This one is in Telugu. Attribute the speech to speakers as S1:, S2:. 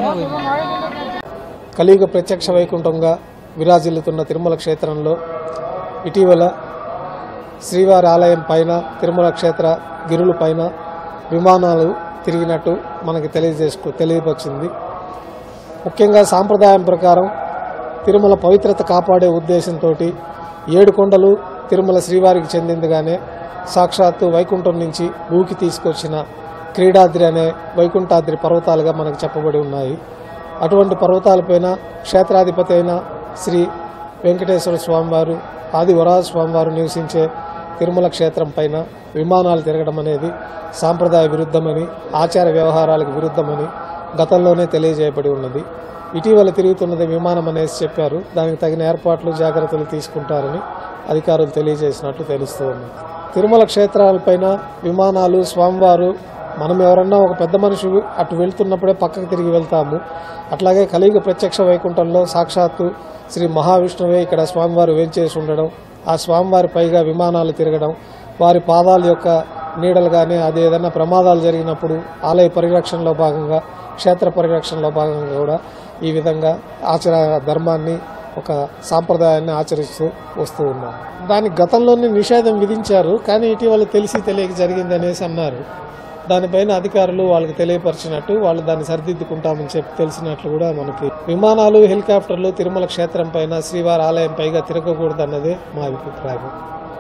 S1: కలియుగ ప్రత్యక్ష వైకుంఠంగా విరాజిల్లుతున్న తిరుమల క్షేత్రంలో ఇటీవల శ్రీవారి ఆలయం పైన తిరుమల క్షేత్ర గిరుల పైన విమానాలు తిరిగినట్టు మనకి తెలియజేసుకు తెలియవచ్చింది ముఖ్యంగా సాంప్రదాయం ప్రకారం తిరుమల పవిత్రత కాపాడే ఉద్దేశంతో ఏడు కొండలు తిరుమల శ్రీవారికి చెందిందిగానే సాక్షాత్తు వైకుంఠం నుంచి భూకి తీసుకొచ్చిన క్రీడాద్రి అనే వైకుంఠాద్రి పర్వతాలుగా మనకు చెప్పబడి ఉన్నాయి అటువంటి పర్వతాలపైన క్షేత్రాధిపతి అయిన శ్రీ వెంకటేశ్వర స్వామివారు ఆది వరాహ స్వామివారు నివసించే తిరుమల క్షేత్రం పైన విమానాలు తిరగడం అనేది సాంప్రదాయ విరుద్ధమని ఆచార వ్యవహారాలకు విరుద్ధమని గతంలోనే తెలియజేయబడి ఉన్నది ఇటీవల తిరుగుతున్నది విమానం అనేసి చెప్పారు దానికి తగిన ఏర్పాట్లు జాగ్రత్తలు తీసుకుంటారని అధికారులు తెలియజేసినట్లు తెలుస్తూ ఉంది తిరుమల క్షేత్రాలపైన విమానాలు స్వామివారు మనం ఎవరన్నా ఒక పెద్ద మనిషి అటు వెళ్తున్నప్పుడే పక్కకు తిరిగి వెళ్తాము అట్లాగే కలియుగ ప్రత్యక్ష వైకుంఠంలో సాక్షాత్తు శ్రీ మహావిష్ణువే ఇక్కడ స్వామివారు వేంచేసి ఉండడం ఆ స్వామివారి పైగా విమానాలు తిరగడం వారి పాదాల యొక్క నీడలు కానీ అది ఏదైనా ప్రమాదాలు జరిగినప్పుడు ఆలయ పరిరక్షణలో భాగంగా క్షేత్ర పరిరక్షణలో భాగంగా కూడా ఈ విధంగా ఆచార ధర్మాన్ని ఒక సాంప్రదాయాన్ని ఆచరిస్తూ వస్తూ ఉన్నాం దానికి గతంలోనే నిషేధం విధించారు కానీ ఇటీవల తెలిసి తెలియక జరిగింది అనేసి అన్నారు దానిపైన అధికారులు వాళ్ళకి తెలియపరిచినట్టు వాళ్ళు దాన్ని సరిదిద్దుకుంటామని చెప్పి తెలిసినట్లు కూడా మనకి విమానాలు హెలికాప్టర్లు తిరుమల క్షేత్రం పైన శ్రీవారి ఆలయం పైగా తిరగకూడదన్నదే మా అభిప్రాయం